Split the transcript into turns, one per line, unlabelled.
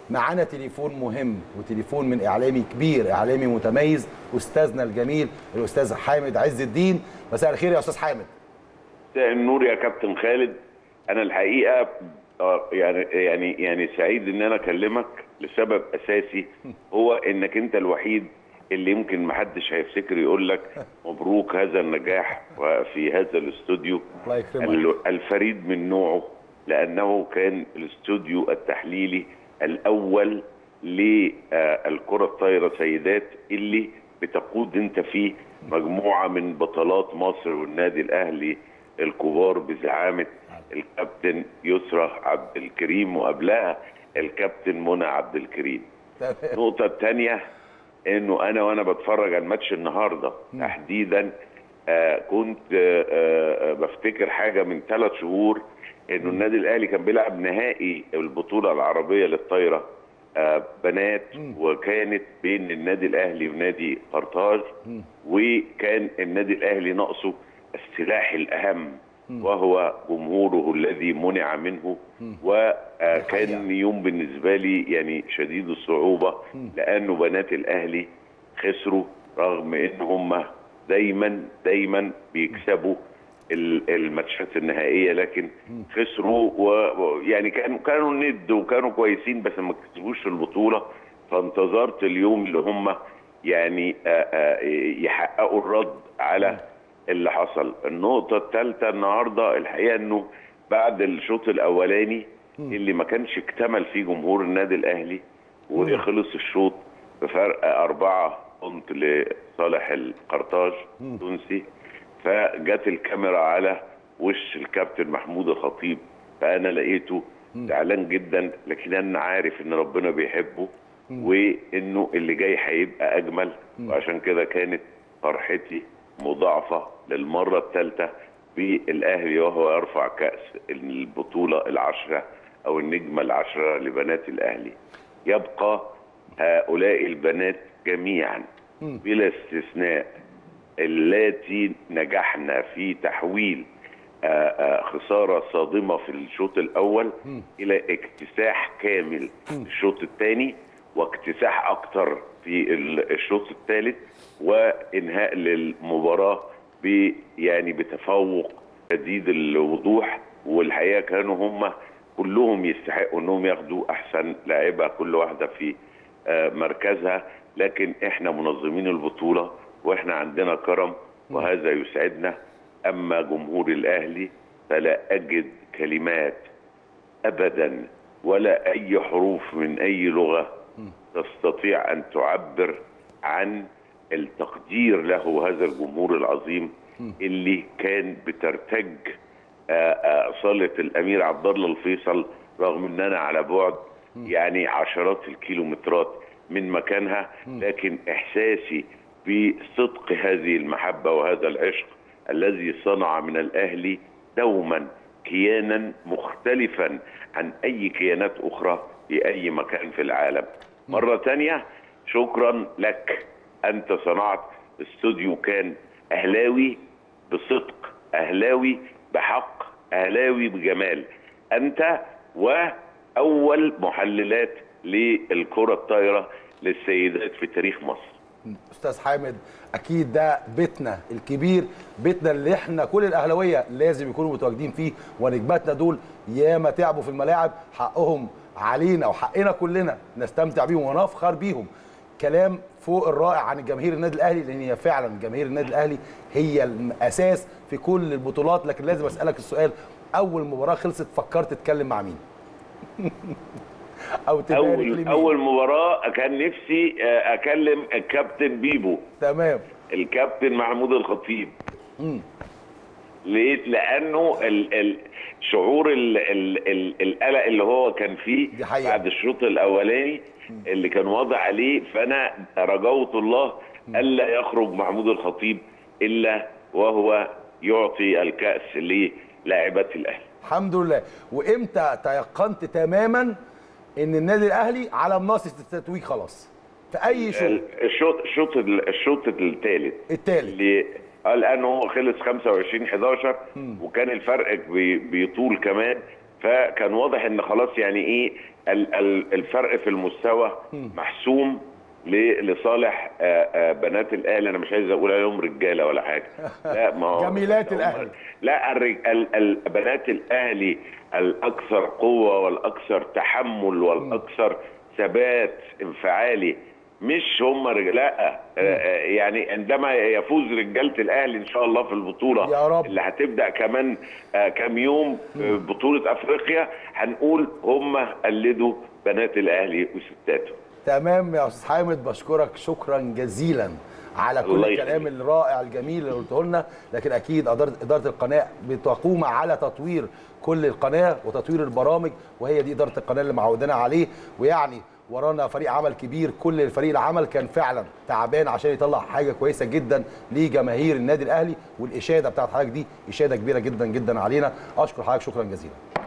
معانا تليفون مهم وتليفون من اعلامي كبير اعلامي متميز استاذنا الجميل الاستاذ حامد عز الدين مساء الخير يا استاذ حامد
مساء النور يا كابتن خالد انا الحقيقه آه، يعني يعني يعني سعيد ان انا اكلمك لسبب اساسي هو انك انت الوحيد اللي يمكن محدش هيفتكر يقول لك مبروك هذا النجاح في هذا الاستوديو
الله يكرمك
ال- الفريد من نوعه لانه كان الاستوديو التحليلي الاول للكره الطايره سيدات اللي بتقود انت فيه مجموعه من بطلات مصر والنادي الاهلي الكبار بزعامه الكابتن يسرى عبد الكريم وقبلها الكابتن منى عبد الكريم
تمام.
النقطة الثانية انه انا وانا بتفرج على الماتش النهارده تحديدا آه كنت آه آه بفتكر حاجة من ثلاث شهور انه النادي الاهلي كان بيلعب نهائي البطولة العربية للطايرة آه بنات وكانت بين النادي الاهلي ونادي قرطاج وكان النادي الاهلي ناقصه السلاح الاهم وهو جمهوره الذي منع منه وكان يوم بالنسبه لي يعني شديد الصعوبه لانه بنات الاهلي خسروا رغم ان هم دايما دايما بيكسبوا ال- الماتشات النهائيه لكن خسروا ويعني كانوا كانوا ند وكانوا كويسين بس ما كسبوش البطوله فانتظرت اليوم اللي هم يعني آه، آه، يحققوا الرد على اللي حصل النقطة الثالثة النهاردة الحقيقة انه بعد الشوط الاولاني اللي ما كانش اكتمل فيه جمهور النادي الاهلي وخلص الشوط بفرق أربعة بونت لصالح القرطاج التونسي فجت الكاميرا على وش الكابتن محمود الخطيب فأنا لقيته زعلان جدا لكن أنا عارف إن ربنا بيحبه وإنه اللي جاي هيبقى أجمل وعشان كده كانت فرحتي مضاعفة للمرة الثالثة بالأهلي وهو يرفع كأس البطولة العشرة أو النجمة العشرة لبنات الأهلي يبقى هؤلاء البنات جميعا بلا استثناء اللاتي نجحنا في تحويل آه، آه، خسارة صادمة في الشوط الأول إلى اكتساح كامل في الشوط الثاني واكتساح أكتر في ال- الشوط الثالث وإنهاء للمباراة ب يعني بتفوق شديد الوضوح والحقيقة كانوا هم كلهم يستحقوا انهم ياخدوا احسن لاعبه كل واحده في آه، مركزها لكن احنا منظمين البطوله واحنا عندنا كرم وهذا يسعدنا اما جمهور الاهلي فلا اجد كلمات ابدا ولا اي حروف من اي لغه تستطيع ان تعبر عن التقدير له هذا الجمهور العظيم اللي كان بترتج آه، آه، صالة الأمير عبد الله الفيصل رغم أن أنا على بعد يعني عشرات الكيلومترات من مكانها لكن إحساسي بصدق هذه المحبة وهذا العشق الذي صنع من الأهلي دوما كيانا مختلفا عن أي كيانات أخرى في أي مكان في العالم مرة تانية شكرا لك أنت صنعت استوديو كان أهلاوي بصدق أهلاوي بحق أهلاوي بجمال أنت وأول محللات للكرة الطايرة للسيدات في تاريخ مصر
استاذ حامد اكيد ده بيتنا الكبير بيتنا اللي احنا كل الاهلاويه لازم يكونوا متواجدين فيه ونجماتنا دول ياما تعبوا في الملاعب حقهم علينا وحقنا كلنا نستمتع بيهم ونفخر بيهم كلام فوق الرائع عن جماهير النادي الاهلي لان هي فعلا جماهير النادي الاهلي هي الاساس في كل البطولات لكن لازم اسالك السؤال اول مباراه خلصت فكرت تتكلم مع مين او تبارك
أول
لمين
أول مباراة كان نفسي آه، أكلم الكابتن بيبو
تمام
الكابتن محمود الخطيب ليه؟ لانه ال ال شعور ال ال ال القلق اللي هو كان فيه
دي حقيقة.
بعد الشوط الاولاني اللي كان واضح عليه فانا رجوت الله الا يخرج محمود الخطيب الا وهو يعطي الكاس للاعبات الاهلي
الحمد لله وامتى تيقنت تماما ان النادي الاهلي على منصه التتويج خلاص في اي شوط
الشوط الشوط الشوط الثالث
التالت
اللي قال انه خلص 25 11 وكان الفرق بي- بيطول كمان فكان واضح ان خلاص يعني ايه ال- ال- الفرق في المستوى محسوم ل- لصالح آه، آه، بنات الاهلي انا مش عايز اقول عليهم رجاله ولا حاجه لا ما هو
جميلات
هم-
الأهلي.
لا الرج- ال- ال- بنات الاهلي الاكثر قوه والاكثر تحمل والاكثر ثبات انفعالي مش هم رجال لا آه، آه، يعني عندما يفوز رجاله الاهلي ان شاء الله في البطوله
يا رب.
اللي هتبدا كمان آه، كام يوم في بطوله افريقيا هنقول هم قلدوا بنات الاهلي وستاته
تمام يا استاذ حامد بشكرك شكرا جزيلا على كل
الله
الكلام
يخليك.
الرائع الجميل اللي قلته لنا لكن اكيد اداره اداره القناه بتقوم على تطوير كل القناه وتطوير البرامج وهي دي اداره القناه اللي معودنا عليه ويعني ورانا فريق عمل كبير كل الفريق العمل كان فعلا تعبان عشان يطلع حاجه كويسه جدا لجماهير النادي الاهلي والاشاده بتاعت حضرتك دي اشاده كبيره جدا جدا علينا اشكر حضرتك شكرا جزيلا